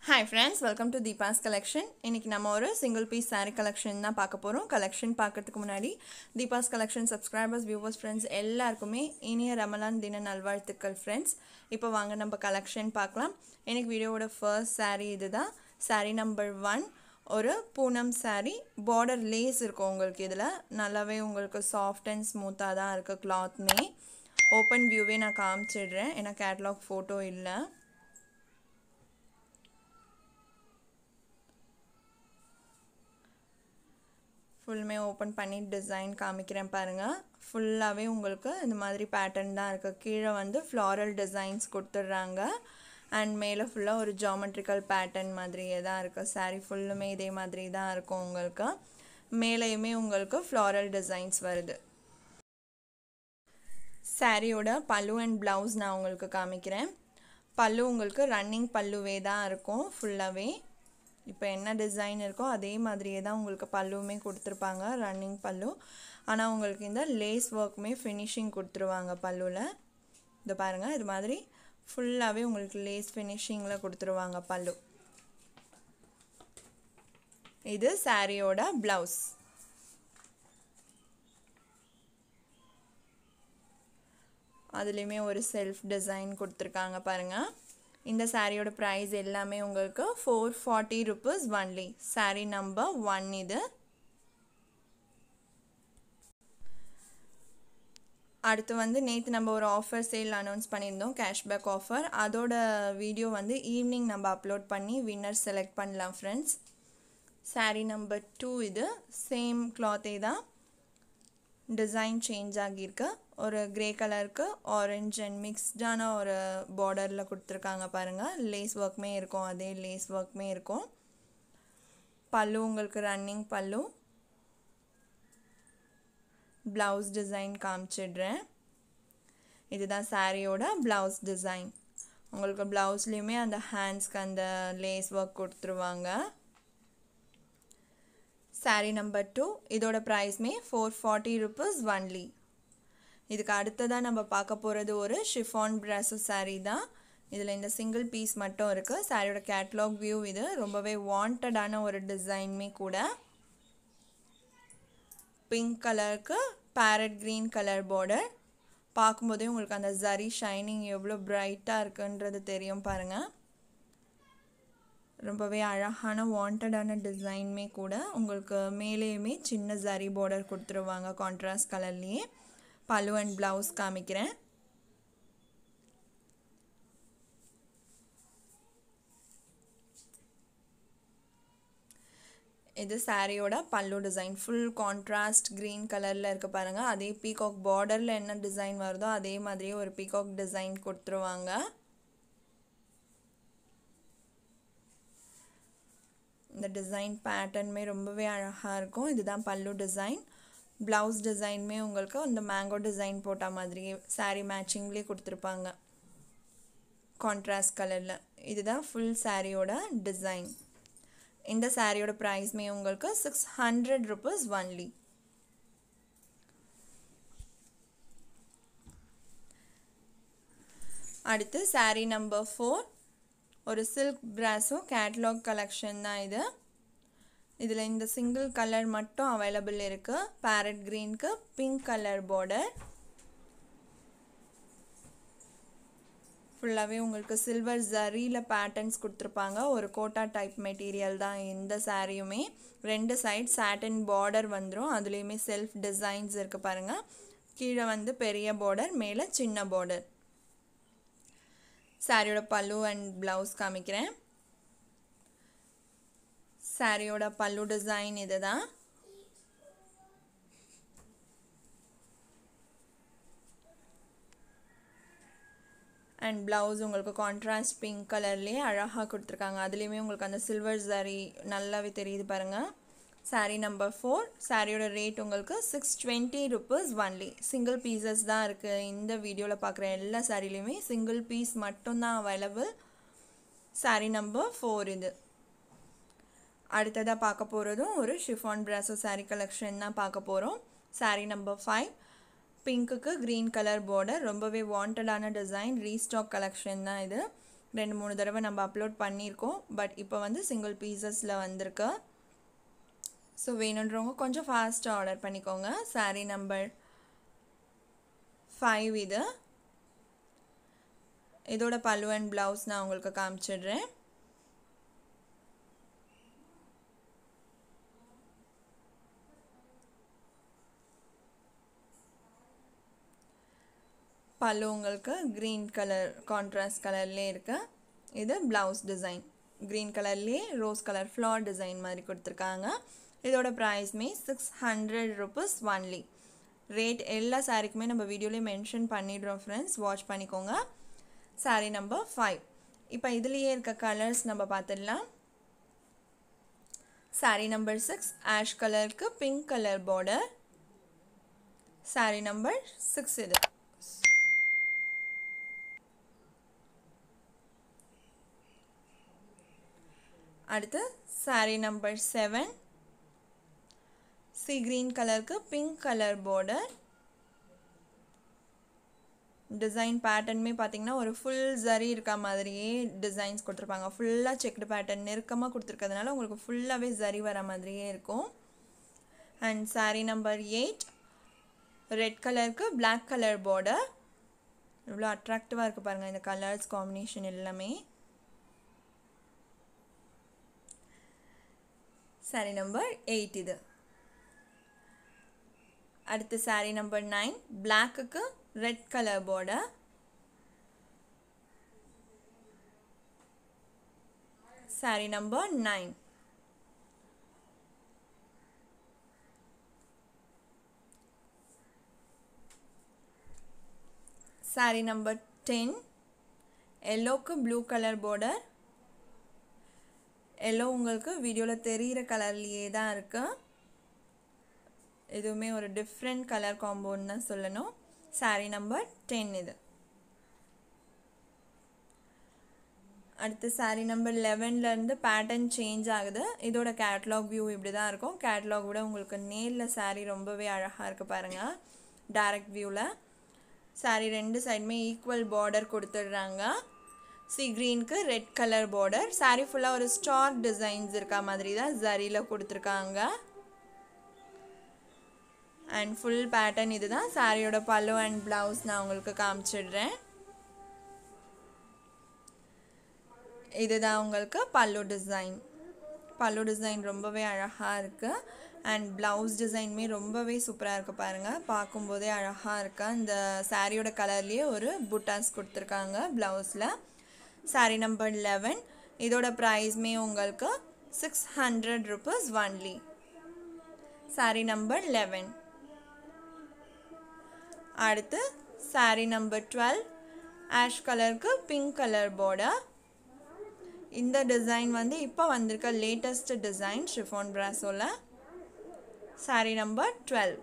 hi friends welcome to Deepa's collection இன்றைக்கி நம்ம ஒரு சிங்கிள் பீஸ் saree கலெக்ஷன் தான் பார்க்க போகிறோம் கலெக்ஷன் பார்க்கறதுக்கு முன்னாடி Deepa's collection subscribers viewers friends எல்லாருக்குமே இனிய ரமலான் தின நல்வாழ்த்துக்கள் ஃப்ரெண்ட்ஸ் இப்போ வாங்க நம்ம கலெக்ஷன் பார்க்கலாம் எனக்கு வீடியோவோட ஃபர்ஸ்ட் saree இதுதான் saree நம்பர் ஒன் ஒரு பூனம் saree பார்டர் லேஸ் இருக்கும் உங்களுக்கு இதில் நல்லாவே உங்களுக்கு சாஃப்ட் அண்ட் ஸ்மூத்தாக தான் இருக்குது கிளாத்மே ஓப்பன் வியூவே நான் காமிச்சிடுறேன் ஏன்னா கேட்லாக் ஃபோட்டோ இல்லை ஃபுல்லுமே ஓப்பன் பண்ணி டிசைன் காமிக்கிறேன் பாருங்கள் ஃபுல்லாகவே உங்களுக்கு இந்த மாதிரி பேட்டர்ன் தான் இருக்குது கீழே வந்து ஃப்ளாரல் டிசைன்ஸ் கொடுத்துட்றாங்க அண்ட் மேலே ஃபுல்லாக ஒரு ஜாமெட்ரிக்கல் பேட்டர்ன் மாதிரியே தான் இருக்குது சாரீ ஃபுல்லுமே இதே மாதிரி தான் இருக்கும் உங்களுக்கு மேலேயுமே உங்களுக்கு ஃப்ளாரல் டிசைன்ஸ் வருது சாரியோட பல்லு அண்ட் ப்ளவுஸ் நான் உங்களுக்கு காமிக்கிறேன் பல்லு உங்களுக்கு ரன்னிங் பல்லுவே தான் இருக்கும் ஃபுல்லாகவே இப்போ என்ன டிசைன் இருக்கோ அதே மாதிரியே தான் உங்களுக்கு பல்லுவுமே கொடுத்துருப்பாங்க ரன்னிங் பல்லு ஆனால் உங்களுக்கு இந்த லேஸ் ஒர்க்குமே ஃபினிஷிங் கொடுத்துருவாங்க பல்லுவில் இது பாருங்கள் இது மாதிரி ஃபுல்லாகவே உங்களுக்கு லேஸ் ஃபினிஷிங்கில் கொடுத்துருவாங்க பல்லு இது சாரியோட ப்ளவுஸ் அதுலேயுமே ஒரு செல்ஃப் டிசைன் கொடுத்துருக்காங்க பாருங்கள் இந்த சாரியோட ப்ரைஸ் எல்லாமே உங்களுக்கு four forty rupees only saree number one இது அடுத்து வந்து நேற்று நம்ம ஒரு ஆஃபர் சேல் அனௌன்ஸ் பண்ணியிருந்தோம் கேஷ்பேக் ஆஃபர் அதோட வீடியோ வந்து ஈவினிங் நம்ம அப்லோட் பண்ணி வின்னர் செலக்ட் பண்ணலாம் ஃப்ரெண்ட்ஸ் சாரீ நம்பர் டூ இது சேம் கிளாத்தே தான் டிசைன் சேஞ்ச் ஆகியிருக்கு ஒரு க்ரே கலருக்கு ஆரஞ்ச் அண்ட் மிக்ஸ்டான ஒரு பார்டரில் கொடுத்துருக்காங்க பாருங்கள் லேஸ் ஒர்க்குமே இருக்கும் அதே லேஸ் ஒர்க்குமே இருக்கும் பல்லு உங்களுக்கு ரன்னிங் பல்லு ப்ளவுஸ் டிசைன் காமிச்சிடுறேன் இதுதான் சாரியோட ப்ளவுஸ் டிசைன் உங்களுக்கு ப்ளவுஸ்லேயுமே அந்த ஹேண்ட்ஸ்க்கு அந்த லேஸ் ஒர்க் கொடுத்துருவாங்க சாரீ நம்பர் டூ இதோட ப்ரைஸ்மே ஃபோர் ஃபார்ட்டி ருபீஸ் ஒன்லி இதுக்கு அடுத்ததாக நம்ம பார்க்க போகிறது ஒரு ஷிஃபான் ப்ராசோ சாரீ தான் இதில் இந்த சிங்கிள் பீஸ் மட்டும் இருக்குது சாரியோட கேட்லாக் வியூ இது ரொம்பவே வாண்டடான ஒரு டிசைன்மே கூட பிங்க் கலருக்கு பேரட் க்ரீன் கலர் பார்டர் பார்க்கும்போதே உங்களுக்கு அந்த ஜரி ஷைனிங் எவ்வளோ ப்ரைட்டாக இருக்குன்றது தெரியும் பாருங்கள் ரொம்பவே அழகான வாண்டடான டிசைனுமே கூட உங்களுக்கு மேலேயுமே சின்ன ஜரி பார்டர் கொடுத்துருவாங்க கான்ட்ராஸ்ட் கலர்லேயே பல்லு அண்ட் ப்ளவுஸ் காமிக்கிறேன் இது சாரியோட பல்லு டிசைன் ஃபுல் கான்ட்ராஸ்ட் க்ரீன் கலரில் இருக்க பாருங்கள் அதே பீகாக் பார்டரில் என்ன டிசைன் வருதோ அதே மாதிரியே ஒரு பீகாக் டிசைன் கொடுத்துருவாங்க இந்த டிசைன் பேட்டர்னுமே ரொம்பவே அழகாக இருக்கும் இதுதான் பல்லு டிசைன் ப்ளவுஸ் டிசைனுமே உங்களுக்கு இந்த மேங்கோ டிசைன் போட்ட மாதிரியே சாரீ மேட்சிங்லேயே கொடுத்துருப்பாங்க கான்ட்ராஸ்ட் கலரில் இதுதான் ஃபுல் சாரியோட டிசைன் இந்த சாரியோட ப்ரைஸ்மே உங்களுக்கு சிக்ஸ் ஹண்ட்ரட் ருபீஸ் ஒன்லி அடுத்து சாரீ நம்பர் ஃபோர் ஒரு சில்க் ப்ராஸோ கேட்லாக் கலெக்ஷன் தான் இது இதில் இந்த சிங்கிள் கலர் மட்டும் அவைலபிள் இருக்குது பேரட் க்ரீனுக்கு பிங்க் கலர் பார்டர் ஃபுல்லாகவே உங்களுக்கு சில்வர் ஜரியில் பேட்டர்ன்ஸ் கொடுத்துருப்பாங்க ஒரு கோட்டா டைப் மெட்டீரியல் தான் இந்த சாரியுமே ரெண்டு சைட் சாட்டன் பார்டர் வந்துடும் அதுலேயுமே செல்ஃப் டிசைன்ஸ் இருக்குது பாருங்கள் கீழே வந்து பெரிய பார்டர் மேலே சின்ன பார்டர் சாரியோட பல்லு அண்ட் ப்ளவுஸ் காமிக்கிறேன் சாரியோட பல்லு டிசைன் இது தான் அண்ட் ப்ளவுஸ் உங்களுக்கு கான்ட்ராஸ்ட் பிங்க் கலர்லேயே அழகாக கொடுத்துருக்காங்க அதுலேயுமே உங்களுக்கு அந்த சில்வர் சாரீ நல்லாவே தெரியுது பாருங்கள் சாரீ நம்பர் ஃபோர் சாரியோட ரேட் உங்களுக்கு six twenty rupees only single pieces தான் இருக்குது இந்த வீடியோவில் பார்க்குற எல்லா சாரிலையுமே சிங்கிள் பீஸ் மட்டும்தான் அவைலபிள் சாரீ நம்பர் ஃபோர் இது அடுத்ததாக பார்க்க போகிறதும் ஒரு ஷிஃபான் ப்ராசோ சாரீ கலெக்ஷன் தான் பார்க்க போகிறோம் சாரீ நம்பர் ஃபைவ் பிங்க்குக்கு க்ரீன் கலர் பார்டர் ரொம்பவே வாண்டடான டிசைன் ரீஸ்டாக் கலெக்ஷன் தான் இது ரெண்டு மூணு தடவை நம்ம அப்லோட் பண்ணியிருக்கோம் பட் இப்போ வந்து சிங்கிள் பீசஸில் வந்திருக்கு ஸோ வேணுன்றவங்க கொஞ்சம் ஃபாஸ்ட்டாக ஆர்டர் பண்ணிக்கோங்க சாரீ நம்பர் ஃபைவ் இது இதோட பல்லு அண்ட் ப்ளவுஸ் நான் உங்களுக்கு காமிச்சிடுறேன் பல்லு உங்களுக்கு க்ரீன் கலர் கான்ட்ராஸ்ட் கலர்லேயே இருக்கு இது ப்ளவுஸ் டிசைன் க்ரீன் கலர்லேயே ரோஸ் கலர் ஃப்ளார் டிசைன் மாதிரி கொடுத்துருக்காங்க இதோட ப்ரைஸ்மே six hundred rupees only rate எல்லா சாரீக்குமே நம்ம வீடியோலேயே மென்ஷன் பண்ணிடுறோம் ஃப்ரெண்ட்ஸ் வாட்ச் பண்ணிக்கோங்க சாரீ நம்பர் ஃபைவ் இப்போ இதுலேயே இருக்க கலர்ஸ் நம்ம பார்த்துடலாம் சாரீ நம்பர் சிக்ஸ் ஆஷ் கலருக்கு pink colour border saree number six இது அடுத்து saree number seven sea green கலருக்கு பிங்க் கலர் பார்டர் டிசைன் பேட்டர்னுமே பார்த்தீங்கன்னா ஒரு ஃபுல் ஜரி இருக்க மாதிரியே டிசைன்ஸ் கொடுத்துருப்பாங்க ஃபுல்லாக செக்டு பேட்டர்ன் நெருக்கமாக கொடுத்துருக்கிறதுனால உங்களுக்கு ஃபுல்லாகவே ஜரி வர மாதிரியே இருக்கும் and saree number eight red கலருக்கு பிளாக் கலர் பார்டர் இவ்வளோ அட்ராக்டிவாக இருக்குது பாருங்கள் இந்த கலர்ஸ் காம்பினேஷன் எல்லாமே சாரீ நம்பர் எயிட் இது அடுத்து சாரீ நம்பர் நைன் பிளாக்குக்கு red colour border saree number nine saree number ten எல்லோக்கு ப்ளூ கலர் பார்டர் எல்லோ உங்களுக்கு வீடியோவில் தெரிகிற கலர்லேயே தான் இருக்குது எதுவுமே ஒரு டிஃப்ரெண்ட் கலர் காம்போன்னு தான் சொல்லணும் சாரீ நம்பர் டென் இது அடுத்து சாரீ நம்பர் லெவன்லேருந்து பேட்டர்ன் சேஞ்ச் ஆகுது இதோட கேட்லாக் வியூ இப்படி தான் இருக்கும் கேட்லாக் விட உங்களுக்கு நேரில் சாரீ ரொம்பவே அழகாக இருக்குது பாருங்கள் டைரக்ட் வியூவில் சாரீ ரெண்டு சைடுமே ஈக்குவல் பார்டர் கொடுத்துட்றாங்க சி க்ரீனுக்கு ரெட் கலர் பார்டர் சாரீ ஃபுல்லாக ஒரு ஸ்டார் டிசைன்ஸ் இருக்க மாதிரி தான் ஜரியில் கொடுத்துருக்காங்க அண்ட் ஃபுல் பேட்டர்ன் இதுதான் சாரியோட பல்லு அண்ட் ப்ளவுஸ் நான் உங்களுக்கு காமிச்சிடுறேன் இதுதான் உங்களுக்கு பல்லு டிசைன் பல்லு டிசைன் ரொம்பவே அழகாக இருக்குது அண்ட் ப்ளவுஸ் டிசைனுமே ரொம்பவே சூப்பராக இருக்குது பாருங்கள் பார்க்கும்போதே அழகாக இருக்கு இந்த சாரியோட கலர்லேயே ஒரு புட்டாஸ் கொடுத்துருக்காங்க ப்ளவுஸில் சாரி நம்பர் லெவன் இதோட ப்ரைஸ்மே உங்களுக்கு six hundred rupees only saree number eleven அடுத்து சாரி நம்பர் டுவெல் ஆஷ் கலருக்கு பிங்க் கலர் பார்டர் இந்த டிசைன் வந்து இப்போ வந்திருக்க லேட்டஸ்ட் டிசைன் ஷிஃபான் பிராசோவில் சாரி நம்பர் டுவெல்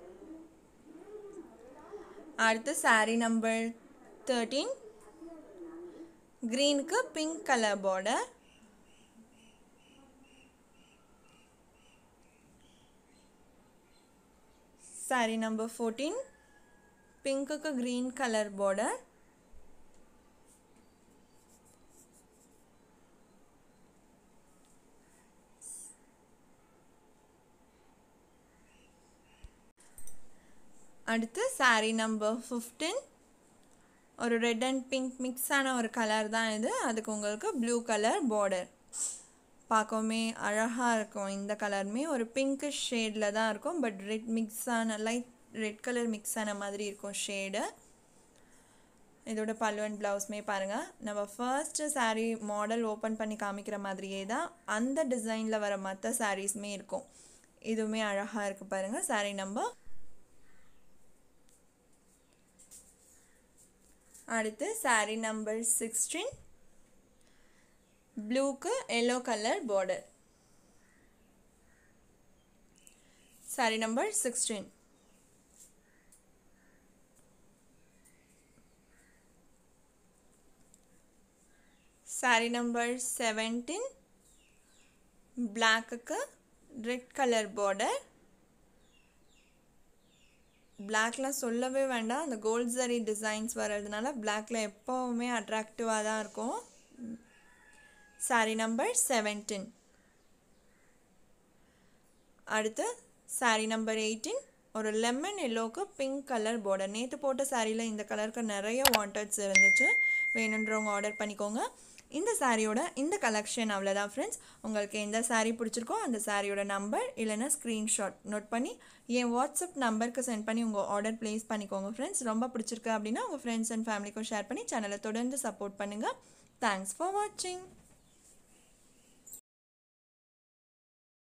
அடுத்து சாரி நம்பர் தேர்ட்டீன் க்ரீனுக்கு pink colour border saree number fourteen பிங்க்குக்கு க்ரீன் கலர் பார்டர் அடுத்து சாரீ நம்பர் ஃபிஃப்டீன் ஒரு ரெட் அண்ட் பிங்க் மிக்ஸான ஒரு கலர் தான் இது அதுக்கு உங்களுக்கு ப்ளூ கலர் பார்டர் பார்க்கவுமே அழகாக இருக்கும் இந்த கலருமே ஒரு பிங்க்கு ஷேடில் தான் இருக்கும் பட் ரெட் மிக்ஸான லைட் ரெட் கலர் மிக்ஸ் ஆன மாதிரி இருக்கும் ஷேடு இதோட பல்லு அண்ட் ப்ளவுஸ்மே பாருங்கள் நம்ம ஃபர்ஸ்ட்டு சாரீ மாடல் ஓப்பன் பண்ணி காமிக்கிற மாதிரியே தான் அந்த டிசைனில் வர மற்ற சாரீஸுமே இருக்கும் இதுவுமே அழகாக இருக்குது பாருங்கள் சாரீ நம்பர் அடுத்து சாரீ நம்பர் சிக்ஸ்டீன் ப்ளூக்கு yellow colour border saree number sixteen saree number seventeen பிளாக்குக்கு ரெட் கலர் பார்டர் பிளாக்லாம் சொல்லவே வேண்டாம் அந்த கோல்ட் சரி டிசைன்ஸ் வர்றதுனால பிளாக்ல எப்போவுமே அட்ராக்டிவாக தான் இருக்கும் saree நம்பர் செவன்டீன் அடுத்து saree நம்பர் எயிட்டீன் ஒரு லெமன் எல்லோக்கு பிங்க் கலர் border நேற்று போட்ட சாரியில் இந்த கலருக்கு நிறைய வாண்டட்ஸ் இருந்துச்சு வேணுன்றவங்க ஆர்டர் பண்ணிக்கோங்க இந்த சாரியோட இந்த கலெக்ஷன் அவ்வளோதான் ஃப்ரெண்ட்ஸ் உங்களுக்கு எந்த saree பிடிச்சிருக்கோ அந்த சாரியோட நம்பர் இல்லைன்னா ஸ்க்ரீன்ஷாட் நோட் பண்ணி என் வாட்ஸ்அப் நம்பருக்கு சென்ட் பண்ணி உங்கள் ஆர்டர் ப்ளேஸ் பண்ணிக்கோங்க ஃப்ரெண்ட்ஸ் ரொம்ப பிடிச்சிருக்கு அப்படின்னா உங்கள் ஃப்ரெண்ட்ஸ் அண்ட் ஃபேமிலிக்கும் ஷேர் பண்ணி சேனலை தொடர்ந்து சப்போர்ட் பண்ணுங்கள் தேங்க்ஸ் ஃபார் வாட்சிங்